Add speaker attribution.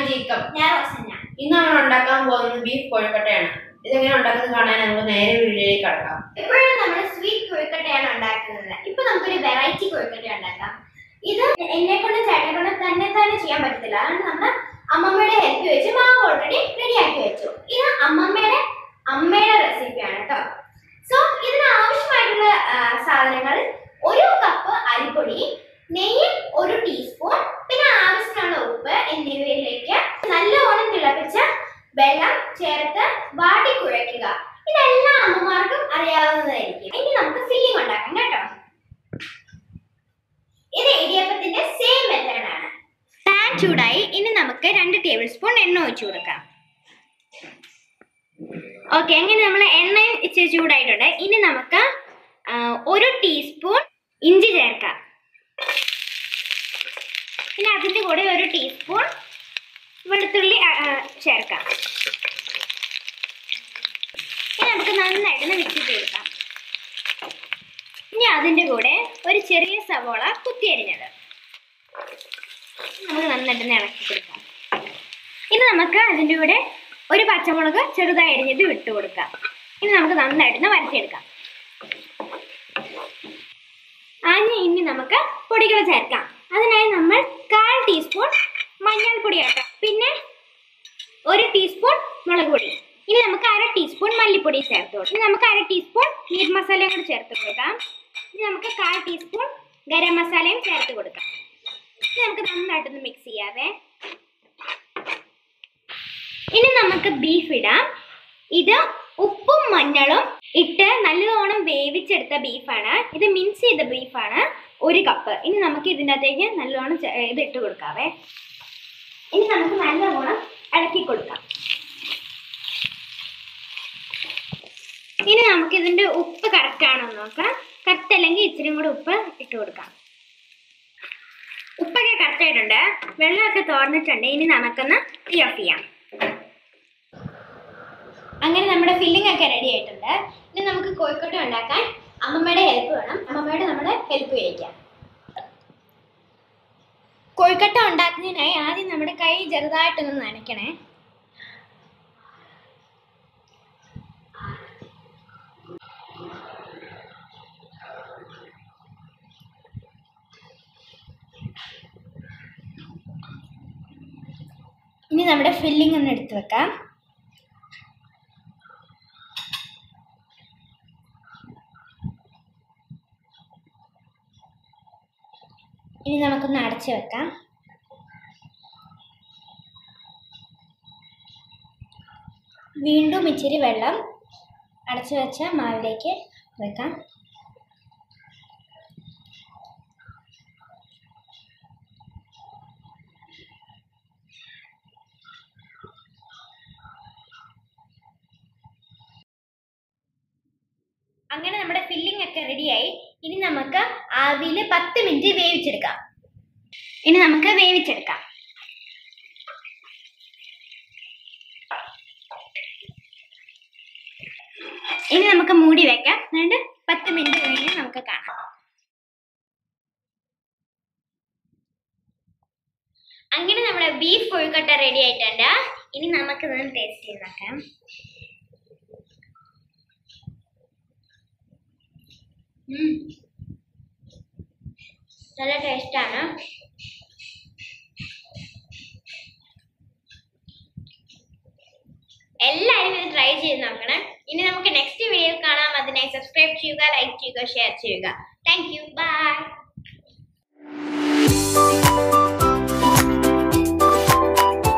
Speaker 1: Jacob
Speaker 2: ഞാൻ റോസന്ന
Speaker 1: ഇന്ന് നമ്മൾ ഉണ്ടാക്കാൻ പോകുന്നത് ബീഫ് കോഴിക്കട്ടയാണ് ഇതെങ്ങനെ ഉണ്ടാക്കുന്നത് കാണാൻ നമുക്ക് നേരെ വീഡിയോയിലേക്ക് കടക്കാം
Speaker 2: ഇപ്പോഴും നമ്മൾ സ്വീറ്റ് കൊഴുക്കട്ടയാണ് ഉണ്ടാക്കുന്നത് ഇപ്പൊ നമുക്കൊരു വെറൈറ്റി കൊഴുക്കട്ട ഉണ്ടാക്കാം ഇത് എന്നെ കൊണ്ട് ചേട്ടനെ കൊണ്ട് തന്നെ തന്നെ ചെയ്യാൻ പറ്റത്തില്ല അതുകൊണ്ട് നമ്മൾ അമ്മമ്മയുടെ ഹെൽപ്പ് വെച്ച് മാവ് ഓൾറെഡി റെഡി ആക്കി വെച്ചു ഇത് അമ്മമ്മയുടെ അമ്മയുടെ റെസിപ്പിയാണ് കേട്ടോ സോ ഇതിന് ആവശ്യമായിട്ടുള്ള ആ, സാധനങ്ങൾ ഒരു കപ്പ് അരിപ്പൊടി നെയ്യ് ഒരു ടീസ്പൂൺ പിന്നെ ആവശ്യത്തിനുള്ള ഉപ്പ് എന്നിവയിലേക്ക് നല്ലവണ്ണം തിളപ്പിച്ച വെള്ളം ചേർത്ത് വാട്ടി കുഴയ്ക്കുക ഇതെല്ലാ അമ്മമാർക്കും അറിയാവുന്നതായിരിക്കും ഇനി നമുക്ക് ഫില്ലിംഗ് ഉണ്ടാക്കാം കേട്ടോ ഇത് ഇടിയപ്പത്തിന്റെ സെയിം മെത്തേഡ് ആണ് പാൻ ചൂടായി ഇനി നമുക്ക് രണ്ട് ടേബിൾ സ്പൂൺ എണ്ണ ഒഴിച്ചു കൊടുക്കാം ഓക്കെ അങ്ങനെ നമ്മൾ എണ്ണയും ഇച്ചിരി ചൂടായിട്ടുണ്ട് ഇനി നമുക്ക് ആ, ഒരു ടീസ്പൂൺ ഇഞ്ചി ചേർക്കാം പിന്നെ അതിൻ്റെ കൂടെ ഒരു ടീസ്പൂൺ വെളുത്തുള്ളി ആ, ആ, ചേർക്കാം ഇനി നമുക്ക് നന്നായിട്ടൊന്ന് മിക്സ് ചെയ്തെടുക്കാം ഇനി അതിൻ്റെ കൂടെ ഒരു ചെറിയ സവോള കുത്തിയരിഞ്ഞത് നമുക്ക് നന്നായിട്ടൊന്ന് ഇളക്കി കൊടുക്കാം ഇനി നമുക്ക് അതിൻ്റെ കൂടെ ഒരു പച്ചമുളക് ചെറുതായി അരിഞ്ഞത് ഇട്ട് കൊടുക്കാം ഇനി നമുക്ക് നന്നായിട്ടൊന്ന് വരച്ചെടുക്കാം അതിന് ഇനി നമുക്ക് പൊടികൾ ചേർക്കാം അതിനായി നമ്മൾ കാൽ ടീസ്പൂൺ മഞ്ഞൾപ്പൊടി ചേർക്കാം പിന്നെ ഒരു ടീസ്പൂൺ മുളക് പൊടി ഇനി നമുക്ക് അര ടീസ്പൂൺ മല്ലിപ്പൊടി ചേർത്ത് കൊടുക്കാം ഇനി നമുക്ക് അര ടീസ്പൂൺ മീറ്റ് മസാലയും കൂടി ചേർത്ത് കൊടുക്കാം ഇനി നമുക്ക് കാൽ ടീസ്പൂൺ ഗരം മസാലയും ചേർത്ത് കൊടുക്കാം ഇനി നമുക്ക് നന്നായിട്ടൊന്ന് മിക്സ് ചെയ്യാവേ ഇനി നമുക്ക് ബീഫ് ഇടാം ഇത് ഉപ്പും മഞ്ഞളും ഇട്ട് നല്ലവണ്ണം വേവിച്ചെടുത്ത ബീഫാണ് ഇത് മിൻസ് ചെയ്ത ബീഫാണ് ഒരു കപ്പ് ഇനി നമുക്ക് ഇതിൻ്റെ അകത്തേക്ക് നല്ലവണ്ണം ചെ- ഇത് ഇട്ട് കൊടുക്കാവേ ഇനി നമുക്ക് നല്ലവണ്ണം ഇളക്കി കൊടുക്കാം ഇനി നമുക്ക് ഇതിന്റെ ഉപ്പ് കറക്റ്റ് ആണോ എന്ന് നോക്കാം കറക്റ്റ് അല്ലെങ്കിൽ ഇച്ചിരി കൂടെ ഉപ്പ് ഇട്ട് കൊടുക്കാം ഉപ്പൊക്കെ കറക്റ്റ് ആയിട്ടുണ്ട് വെള്ളമൊക്കെ തോർന്നിട്ടുണ്ട് ഇനി നമുക്കൊന്ന് തീ ഓഫ് ചെയ്യാം അങ്ങനെ നമ്മുടെ ഫില്ലിംഗ് ഒക്കെ റെഡി ആയിട്ടുണ്ട് ഇനി നമുക്ക് കോഴിക്കോട്ട ഉണ്ടാക്കാൻ അമ്മമ്മയുടെ ഹെൽപ്പ് വേണം അമ്മമ്മയുടെ നമ്മുടെ ഹെൽപ്പ് കഴിക്കാം കോഴിക്കട്ട ഉണ്ടാക്കുന്നതിനായി ആദ്യം നമ്മുടെ കൈ ചെറുതായിട്ടൊന്ന് നനയ്ക്കണേ ഇനി നമ്മുടെ ഫില്ലിംഗ് ഒന്ന് എടുത്തു വെക്കാം ഇനി നമുക്കൊന്ന് അടച്ചു വെക്കാം വീണ്ടും ഇച്ചിരി വെള്ളം അടച്ചു വെച്ച മാവിലേക്ക് വെക്കാം അങ്ങനെ നമ്മുടെ ഫില്ലിംഗ് ഒക്കെ റെഡിയായി ഇനി നമുക്ക് ആവിയിൽ പത്ത് മിനിറ്റ് വേവിച്ചെടുക്കാം ഇനി നമുക്ക് വേവിച്ചെടുക്കാം ഇനി നമുക്ക് മൂടി വെക്കാം എന്നിട്ട് പത്ത് മിനിറ്റ് കഴിഞ്ഞ് നമുക്ക് കാണാം അങ്ങനെ നമ്മുടെ ബീഫ് കൊഴുക്കട്ട റെഡി ആയിട്ടുണ്ട് ഇനി നമുക്ക് ഇതൊന്ന് ടേസ്റ്റ് ചെയ്ത് നോക്കാം ഉം. നല്ല ടേസ്റ്റാണ് എല്ലാവരും ഇത് ട്രൈ ചെയ്ത് നോക്കണം ഇനി നമുക്ക് നെക്സ്റ്റ് വീഡിയോയിൽ കാണാം അതിനായി സബ്സ്ക്രൈബ് ചെയ്യുക ലൈക്ക് ചെയ്യുക ഷെയർ ചെയ്യുക താങ്ക് യു ബൈ